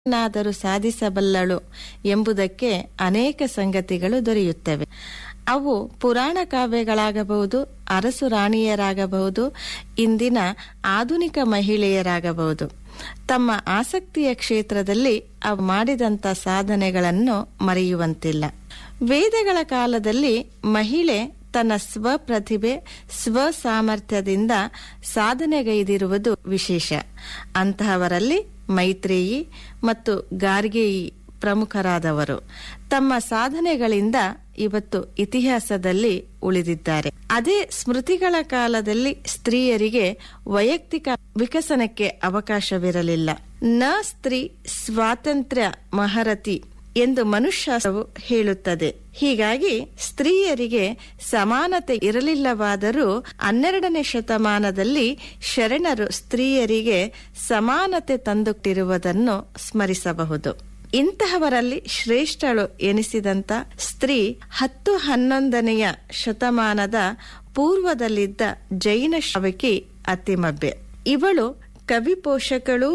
ನಾದರೂ ಸಾಧಿಸಬಲ್ಲಳು ಎಂಬುದಕ್ಕೆ ಅನೇಕ ಸಂಗತಿಗಳು ದೊರೆಯುತ್ತವೆ ಅವು ಪುರಾಣ ಕಾವ್ಯಗಳಾಗಬಹುದು ಅರಸು ರಾಣಿಯರಾಗಬಹುದು ಇಂದಿನ ಆಧುನಿಕ ಮಹಿಳೆಯರಾಗಬಹುದು ತಮ್ಮ ಆಸಕ್ತಿಯ ಕ್ಷೇತ್ರದಲ್ಲಿ ಅವು ಮಾಡಿದಂಥ ಸಾಧನೆಗಳನ್ನು ಮರೆಯುವಂತಿಲ್ಲ ವೇದಗಳ ಕಾಲದಲ್ಲಿ ಮಹಿಳೆ ತನ್ನ ಸ್ವಪ್ರತಿಭೆ ಸ್ವ ಸಾಮರ್ಥ್ಯದಿಂದ ಸಾಧನೆಗೈದಿರುವುದು ವಿಶೇಷ ಅಂತಹವರಲ್ಲಿ ಮೈತ್ರೇಯಿ ಮತ್ತು ಗಾರ್ಗೇಯಿ ಪ್ರಮುಖರಾದವರು ತಮ್ಮ ಸಾಧನೆಗಳಿಂದ ಇವತ್ತು ಇತಿಹಾಸದಲ್ಲಿ ಉಳಿದಿದ್ದಾರೆ ಅದೇ ಸ್ಮೃತಿಗಳ ಕಾಲದಲ್ಲಿ ಸ್ತ್ರೀಯರಿಗೆ ವೈಯಕ್ತಿಕ ವಿಕಸನಕ್ಕೆ ಅವಕಾಶವಿರಲಿಲ್ಲ ನ ಸ್ತ್ರೀ ಸ್ವಾತಂತ್ರ್ಯ ಮಹರತಿ ಎಂದು ಮನುಷ್ಯವು ಹೇಳುತ್ತದೆ ಹೀಗಾಗಿ ಸ್ತ್ರೀಯರಿಗೆ ಸಮಾನತೆ ಇರಲಿಲ್ಲವಾದರೂ ಹನ್ನೆರಡನೇ ಶತಮಾನದಲ್ಲಿ ಶರಣರು ಸ್ತ್ರೀಯರಿಗೆ ಸಮಾನತೆ ತಂದುಟ್ಟಿರುವುದನ್ನು ಸ್ಮರಿಸಬಹುದು ಇಂತಹವರಲ್ಲಿ ಶ್ರೇಷ್ಠಳು ಎನಿಸಿದಂತ ಸ್ತ್ರೀ ಹತ್ತು ಹನ್ನೊಂದನೆಯ ಶತಮಾನದ ಪೂರ್ವದಲ್ಲಿದ್ದ ಜೈನ ಶ್ರವಕಿ ಅತಿಮಬ್ಬೆ ಇವಳು ಕವಿ ಪೋಷಕಳು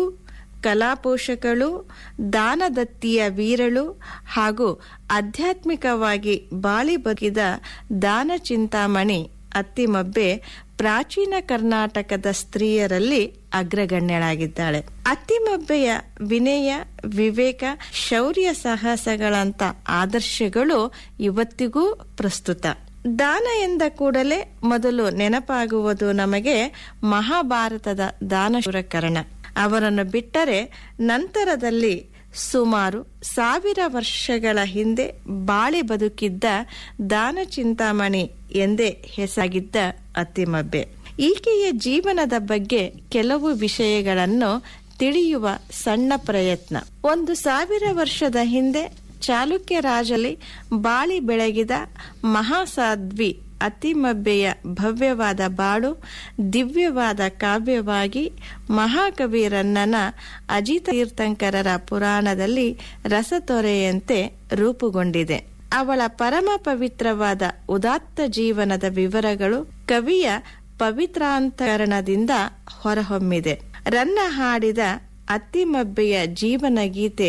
ಕಲಾಪೋಷಕಳು ದಾನದತ್ತಿಯ ವೀರಳು ಹಾಗೂ ಆಧ್ಯಾತ್ಮಿಕವಾಗಿ ಬಾಳಿ ಬಗಿದ ದಾನ ಚಿಂತಾಮಣಿ ಅತ್ತಿಮಬ್ಬೆ ಪ್ರಾಚೀನ ಕರ್ನಾಟಕದ ಸ್ತ್ರೀಯರಲ್ಲಿ ಅಗ್ರಗಣ್ಯಳಾಗಿದ್ದಾಳೆ ಅತ್ತಿಮಬ್ಬೆಯ ವಿನಯ ವಿವೇಕ ಶೌರ್ಯ ಸಾಹಸಗಳಂತ ಆದರ್ಶಗಳು ಇವತ್ತಿಗೂ ಪ್ರಸ್ತುತ ದಾನ ಎಂದ ಕೂಡಲೇ ಮೊದಲು ನೆನಪಾಗುವುದು ನಮಗೆ ಮಹಾಭಾರತದ ದಾನಶೂರಕರಣ ಅವರನ್ನು ಬಿಟ್ಟರೆ ನಂತರದಲ್ಲಿ ಸುಮಾರು ಸಾವಿರ ವರ್ಷಗಳ ಹಿಂದೆ ಬಾಳಿ ಬದುಕಿದ್ದ ದಾನ ಚಿಂತಾಮಣಿ ಎಂದೇ ಹೆಸರಾಗಿದ್ದ ಅತ್ತಿಮಬ್ಬೆ ಈಕೆಯ ಜೀವನದ ಬಗ್ಗೆ ಕೆಲವು ವಿಷಯಗಳನ್ನು ತಿಳಿಯುವ ಸಣ್ಣ ಪ್ರಯತ್ನ ಒಂದು ಸಾವಿರ ವರ್ಷದ ಹಿಂದೆ ಚಾಲುಕ್ಯ ರಾಜಲಿ ಬಾಳಿ ಬೆಳಗಿದ ಮಹಾಸಾಧ್ವಿ ಅತಿಮಬ್ಬೆಯ ಭವ್ಯವಾದ ಬಾಳು ದಿವ್ಯವಾದ ಕಾವ್ಯವಾಗಿ ಮಹಾಕವಿ ರನ್ನನ ಅಜಿತ ತೀರ್ಥಂಕರರ ಪುರಾಣದಲ್ಲಿ ರಸತೊರೆಯಂತೆ ರೂಪುಗೊಂಡಿದೆ ಅವಳ ಪರಮ ಪವಿತ್ರವಾದ ಉದಾತ್ತ ಜೀವನದ ವಿವರಗಳು ಕವಿಯ ಪವಿತ್ರಾಂತರಣದಿಂದ ಹೊರಹೊಮ್ಮಿದೆ ರನ್ನ ಹಾಡಿದ ಅತ್ತಿಮಬ್ಬೆಯ ಜೀವನ ಗೀತೆ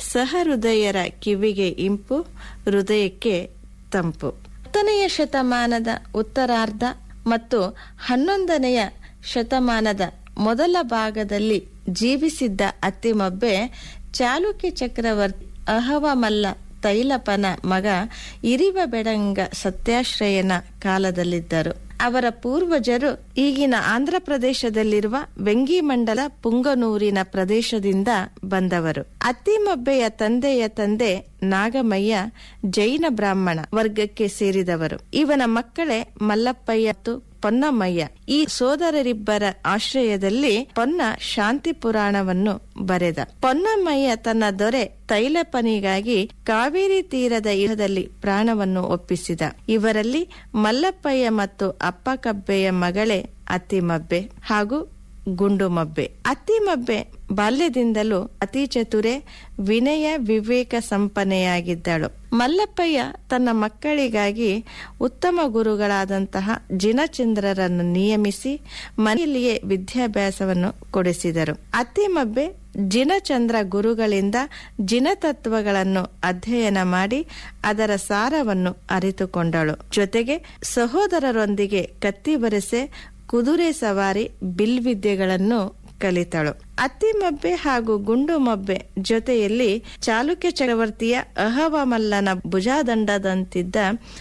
ಸಹೃದಯರ ಕಿವಿಗೆ ಇಂಪು ಹೃದಯಕ್ಕೆ ತಂಪು ಹತ್ತನೆಯ ಶತಮಾನದ ಉತ್ತರಾರ್ಧ ಮತ್ತು ಹನ್ನೊಂದನೆಯ ಶತಮಾನದ ಮೊದಲ ಭಾಗದಲ್ಲಿ ಜೀವಿಸಿದ್ದ ಅತ್ತಿಮಬ್ಬೆ ಚಾಲುಕ್ಯ ಚಕ್ರವರ್ತಿ ಅಹವಮಲ್ಲ ತೈಲಪನ ಮಗ ಇರಿವ ಬೆಡಂಗ ಸತ್ಯಾಶ್ರಯನ ಕಾಲದಲ್ಲಿದ್ದರು ಅವರ ಪೂರ್ವಜರು ಈಗಿನ ಆಂಧ್ರ ಪ್ರದೇಶದಲ್ಲಿರುವ ವೆಂಗಿಮಂಡಲ ಪುಂಗನೂರಿನ ಪ್ರದೇಶದಿಂದ ಬಂದವರು ಅತ್ತಿಮಬ್ಬೆಯ ತಂದೆಯ ತಂದೆ ನಾಗಮಯ್ಯ ಜೈನ ಬ್ರಾಹ್ಮಣ ವರ್ಗಕ್ಕೆ ಸೇರಿದವರು ಇವನ ಮಕ್ಕಳೇ ಮಲ್ಲಪ್ಪಯ್ಯ ಮತ್ತು ಪೊನ್ನಮ್ಮಯ್ಯ ಈ ಸೋದರರಿಬ್ಬರ ಆಶ್ರಯದಲ್ಲಿ ಪೊನ್ನ ಶಾಂತಿ ಪುರಾಣವನ್ನು ಬರೆದ ಪೊನ್ನಮ್ಮಯ್ಯ ತನ್ನ ದೊರೆ ತೈಲಪ್ಪನಿಗಾಗಿ ಕಾವೇರಿ ತೀರದ ಯುಗದಲ್ಲಿ ಪ್ರಾಣವನ್ನು ಒಪ್ಪಿಸಿದ ಇವರಲ್ಲಿ ಮಲ್ಲಪ್ಪಯ್ಯ ಮತ್ತು ಅಪ್ಪಕಬ್ಬೆಯ ಮಗಳೇ ಅತ್ತಿಮಬ್ಬೆ ಹಾಗೂ ಗುಂಡುಮಬ್ಬೆ ಅತ್ತಿಮಬ್ಬೆ ಬಾಲ್ಯದಿಂದಲೂ ಅತಿ ಚತುರೆ ವಿನಯ ವಿವೇಕ ಸಂಪನ್ನೆಯಾಗಿದ್ದಳು ಮಲ್ಲಪ್ಪಯ್ಯ ತನ್ನ ಮಕ್ಕಳಿಗಾಗಿ ಉತ್ತಮ ಗುರುಗಳಾದಂತಹ ಜಿನಚಂದ್ರರನ್ನು ನಿಯಮಿಸಿ ಮನೆಯಲ್ಲಿಯೇ ವಿದ್ಯಾಭ್ಯಾಸವನ್ನು ಕೊಡಿಸಿದರು ಅತ್ತಿಮಬ್ಬೆ ಜಿನಚಂದ್ರ ಗುರುಗಳಿಂದ ಜಿನತತ್ವಗಳನ್ನು ಅಧ್ಯಯನ ಮಾಡಿ ಅದರ ಸಾರವನ್ನು ಅರಿತುಕೊಂಡಳು ಜೊತೆಗೆ ಸಹೋದರರೊಂದಿಗೆ ಕತ್ತಿ ಬರೆಸೆ ಕುದುರೆ ಸವಾರಿ ಬಿಲ್ವಿದ್ಯೆಗಳನ್ನು ಕಲಿತಳು ಅತ್ತಿಮಬ್ಬೆ ಹಾಗೂ ಗುಂಡುಮಬ್ಬೆ ಜೊತೆಯಲ್ಲಿ ಚಾಲುಕ್ಯ ಚಕ್ರವರ್ತಿಯ ಅಹವಮಲ್ಲನ ಭುಜಾದಂಡದಂತಿದ್ದ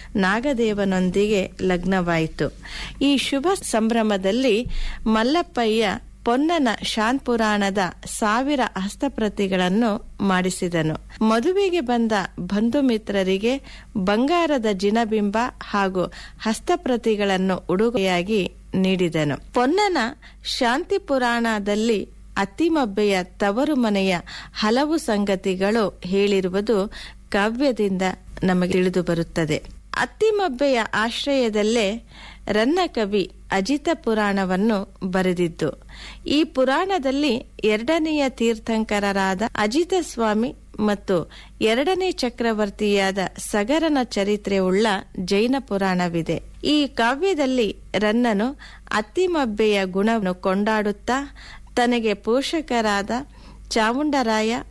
ನಾಗದೇವನೊಂದಿಗೆ ಲಗ್ನವಾಯಿತು ಈ ಶುಭ ಸಂಭ್ರಮದಲ್ಲಿ ಮಲ್ಲಪ್ಪಯ್ಯ ಪೊನ್ನನ ಶಾಂತ್ ಪುರಾಣದ ಸಾವಿರ ಹಸ್ತಪ್ರತಿಗಳನ್ನು ಮಾಡಿಸಿದನು ಮದುವೆಗೆ ಬಂದ ಬಂಧು ಮಿತ್ರರಿಗೆ ಬಂಗಾರದ ಜಿನಬಿಂಬ ಹಾಗೂ ಹಸ್ತಪ್ರತಿಗಳನ್ನು ಉಡುಗೊರೆಯಾಗಿ ನೀಡಿದನು ಪೊನ್ನನ ಶಾಂತಿ ಪುರಾಣದಲ್ಲಿ ಅತ್ತಿಮಬ್ಬೆಯ ತವರು ಮನೆಯ ಹಲವು ಸಂಗತಿಗಳು ಹೇಳಿರುವುದು ಕಾವ್ಯದಿಂದ ನಮಗೆ ತಿಳಿದು ಬರುತ್ತದೆ ಅತ್ತಿಮಬ್ಬೆಯ ಆಶ್ರಯದಲ್ಲೇ ರನ್ನ ಕವಿ ಅಜಿತ ಪುರಾಣವನ್ನು ಬರೆದಿದ್ದು ಈ ಪುರಾಣದಲ್ಲಿ ಎರಡನೆಯ ತೀರ್ಥಂಕರರಾದ ಅಜಿತ ಸ್ವಾಮಿ ಮತ್ತು ಎರಡನೇ ಚಕ್ರವರ್ತಿಯಾದ ಸಗರನ ಚರಿತ್ರೆಯುಳ್ಳ ಜೈನ ಪುರಾಣವಿದೆ ಈ ಕಾವ್ಯದಲ್ಲಿ ರನ್ನನು ಅತ್ತಿಮಬ್ಬೆಯ ಗುಣವನ್ನು ಕೊಂಡಾಡುತ್ತಾ ತನಗೆ ಪೋಷಕರಾದ ಚಾಮುಂಡರಾಯ